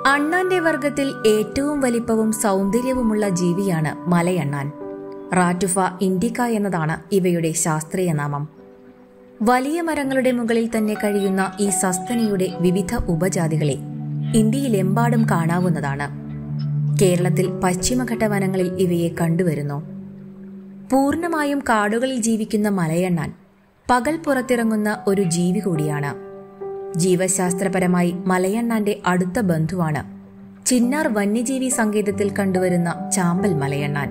അണ്ണാന്റെ വർഗത്തിൽ ഏറ്റവും വലിപ്പവും സൗന്ദര്യവുമുള്ള ജീവിയാണ് മലയണ്ണാൻ റാറ്റുഫ ഇൻഡിക്ക എന്നതാണ് ഇവയുടെ ശാസ്ത്രീയ നാമം വലിയ മരങ്ങളുടെ മുകളിൽ തന്നെ കഴിയുന്ന ഈ സസ്തനിയുടെ വിവിധ ഉപജാതികളെ ഇന്ത്യയിലെമ്പാടും കാണാവുന്നതാണ് കേരളത്തിൽ പശ്ചിമഘട്ട വനങ്ങളിൽ ഇവയെ കണ്ടുവരുന്നു പൂർണ്ണമായും കാടുകളിൽ ജീവിക്കുന്ന മലയണ്ണാൻ പകൽ പുറത്തിറങ്ങുന്ന ഒരു ജീവി കൂടിയാണ് ജീവശാസ്ത്രപരമായി മലയണ്ണാന്റെ അടുത്ത ബന്ധുവാണ് ചിന്നാർ വന്യജീവി സങ്കേതത്തിൽ കണ്ടുവരുന്ന ചാമ്പൽ മലയണ്ണാൻ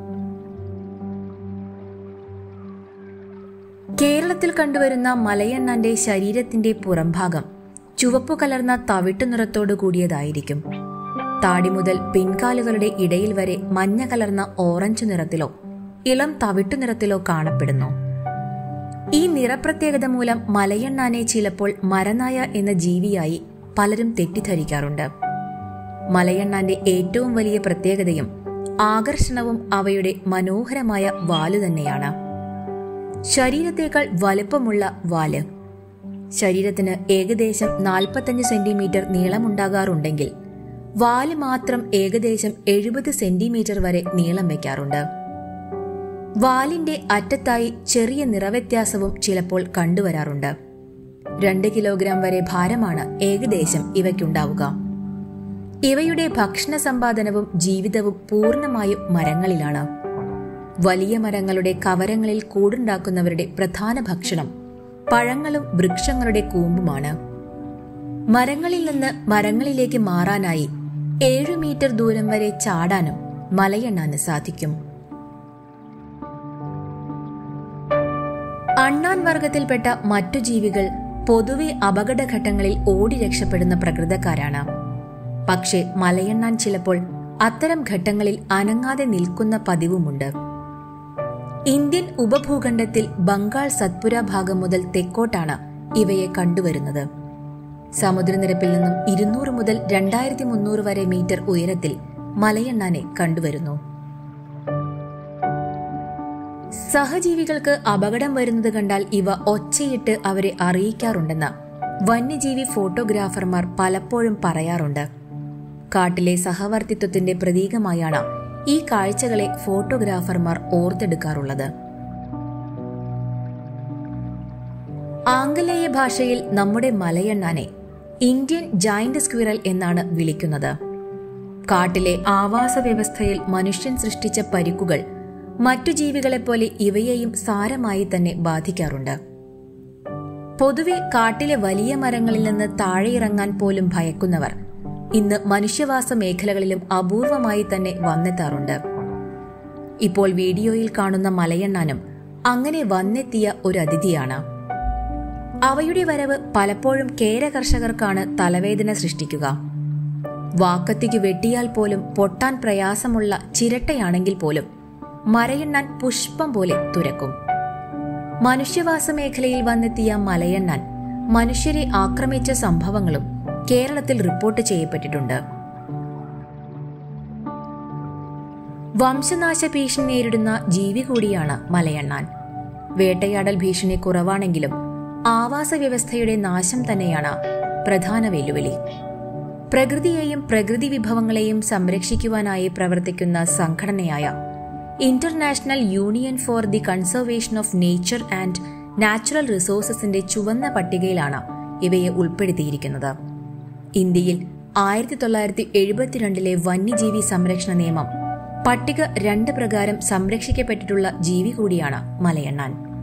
കേരളത്തിൽ കണ്ടുവരുന്ന മലയണ്ണാന്റെ ശരീരത്തിന്റെ പുറംഭാഗം ചുവപ്പു കലർന്ന തവിട്ടു നിറത്തോടു കൂടിയതായിരിക്കും താടി മുതൽ പിൻകാലുകളുടെ ഇടയിൽ വരെ മഞ്ഞ കലർന്ന ഓറഞ്ച് നിറത്തിലോ ഇളം തവിട്ടു നിറത്തിലോ കാണപ്പെടുന്നു ഈ നിറപ്രത്യേകത മൂലം മലയണ്ണാനെ ചിലപ്പോൾ മരനായ എന്ന ജീവിയായി പലരും തെറ്റിദ്ധരിക്കാറുണ്ട് മലയണ്ണാന്റെ ഏറ്റവും വലിയ പ്രത്യേകതയും ആകർഷണവും അവയുടെ മനോഹരമായ വാല് തന്നെയാണ് ശരീരത്തേക്കാൾ വലുപ്പമുള്ള വാല് ശരീരത്തിന് ഏകദേശം നാൽപ്പത്തഞ്ച് സെന്റിമീറ്റർ നീളമുണ്ടാകാറുണ്ടെങ്കിൽ വാല് മാത്രം ഏകദേശം എഴുപത് സെന്റിമീറ്റർ വരെ നീളം വയ്ക്കാറുണ്ട് വാലിന്റെ അറ്റത്തായി ചെറിയ നിറവ്യത്യാസവും ചിലപ്പോൾ കണ്ടുവരാറുണ്ട് രണ്ട് കിലോഗ്രാം വരെ ഭാരമാണ് ഏകദേശം ഇവയ്ക്കുണ്ടാവുക ഇവയുടെ ഭക്ഷണ സമ്പാദനവും ജീവിതവും പൂർണ്ണമായും മരങ്ങളിലാണ് വലിയ മരങ്ങളുടെ കവരങ്ങളിൽ കൂടുണ്ടാക്കുന്നവരുടെ പ്രധാന ഭക്ഷണം പഴങ്ങളും വൃക്ഷങ്ങളുടെ കൂമ്പുമാണ് മരങ്ങളിൽ നിന്ന് മരങ്ങളിലേക്ക് മാറാനായി ഏഴു മീറ്റർ ദൂരം വരെ ചാടാനും മലയെണ്ണാന് സാധിക്കും അണ്ണാൻ വർഗത്തിൽപ്പെട്ട മറ്റു ജീവികൾ പൊതുവെ അപകടഘട്ടങ്ങളിൽ ഓടി രക്ഷപ്പെടുന്ന പ്രകൃതക്കാരാണ് പക്ഷേ മലയെണ്ണാൻ ചിലപ്പോൾ അത്തരം ഘട്ടങ്ങളിൽ അനങ്ങാതെ നിൽക്കുന്ന പതിവുമുണ്ട് ഇന്ത്യൻ ഉപഭൂഖണ്ഡത്തിൽ ബംഗാൾ സത്പുര ഭാഗം മുതൽ തെക്കോട്ടാണ് ഇവയെ കണ്ടുവരുന്നത് സമുദ്രനിരപ്പിൽ നിന്നും ഇരുന്നൂറ് മുതൽ രണ്ടായിരത്തി മുന്നൂറ് വരെ മീറ്റർ ഉയരത്തിൽ മലയെണ്ണാനെ കണ്ടുവരുന്നു സഹജീവികൾക്ക് അപകടം വരുന്നത് കണ്ടാൽ ഇവ ഒച്ചയിട്ട് അവരെ അറിയിക്കാറുണ്ടെന്ന് വന്യജീവി ഫോട്ടോഗ്രാഫർമാർ പലപ്പോഴും പറയാറുണ്ട് കാട്ടിലെ സഹവർത്തിത്വത്തിന്റെ പ്രതീകമായാണ് ഈ കാഴ്ചകളെ ഫോട്ടോഗ്രാഫർമാർ ഓർത്തെടുക്കാറുള്ളത് ആംഗലേയ ഭാഷയിൽ നമ്മുടെ മലയണ്ണാനെ ഇന്ത്യൻ ജൈന്റ് സ്ക്വിറൽ എന്നാണ് വിളിക്കുന്നത് കാട്ടിലെ ആവാസ വ്യവസ്ഥയിൽ മനുഷ്യൻ സൃഷ്ടിച്ച പരിക്കുകൾ മറ്റു ജീവികളെപ്പോലെ ഇവയെയും സാരമായി തന്നെ ബാധിക്കാറുണ്ട് പൊതുവെ കാട്ടിലെ വലിയ മരങ്ങളിൽ നിന്ന് താഴെയിറങ്ങാൻ പോലും ഭയക്കുന്നവർ ഇന്ന് മനുഷ്യവാസ മേഖലകളിലും അപൂർവമായി തന്നെ വന്നെത്താറുണ്ട് ഇപ്പോൾ വീഡിയോയിൽ കാണുന്ന മലയെണ്ണാനും അങ്ങനെ വന്നെത്തിയ ഒരു അതിഥിയാണ് അവയുടെ വരവ് പലപ്പോഴും കേര കർഷകർക്കാണ് തലവേദന സൃഷ്ടിക്കുക വാക്കത്തിക്ക് വെട്ടിയാൽ പോലും പൊട്ടാൻ പ്രയാസമുള്ള ചിരട്ടയാണെങ്കിൽ പോലും മലയെണ്ണാൻ പുഷ്പം പോലെ തുരക്കും മനുഷ്യവാസ മേഖലയിൽ വന്നെത്തിയ മലയെണ്ണാൻ മനുഷ്യരെ ആക്രമിച്ച സംഭവങ്ങളും കേരളത്തിൽ റിപ്പോർട്ട് ചെയ്യപ്പെട്ടിട്ടുണ്ട് വംശനാശ ഭീഷണി നേരിടുന്ന ജീവി കൂടിയാണ് മലയണ്ണാൻ വേട്ടയാടൽ ഭീഷണി കുറവാണെങ്കിലും ആവാസ വ്യവസ്ഥയുടെ നാശം തന്നെയാണ് പ്രധാന വെല്ലുവിളി പ്രകൃതിയെയും പ്രകൃതി വിഭവങ്ങളെയും സംരക്ഷിക്കുവാനായി പ്രവർത്തിക്കുന്ന സംഘടനയായ International Union for the Conservation of Nature and Natural റിസോഴ്സസിന്റെ ചുവന്ന പട്ടികയിലാണ് ഇവയെ ഉൾപ്പെടുത്തിയിരിക്കുന്നത് ഇന്ത്യയിൽ ആയിരത്തി തൊള്ളായിരത്തി എഴുപത്തിരണ്ടിലെ വന്യജീവി സംരക്ഷണ നിയമം പട്ടിക രണ്ട് പ്രകാരം സംരക്ഷിക്കപ്പെട്ടിട്ടുള്ള ജീവി കൂടിയാണ് മലയണ്ണാൻ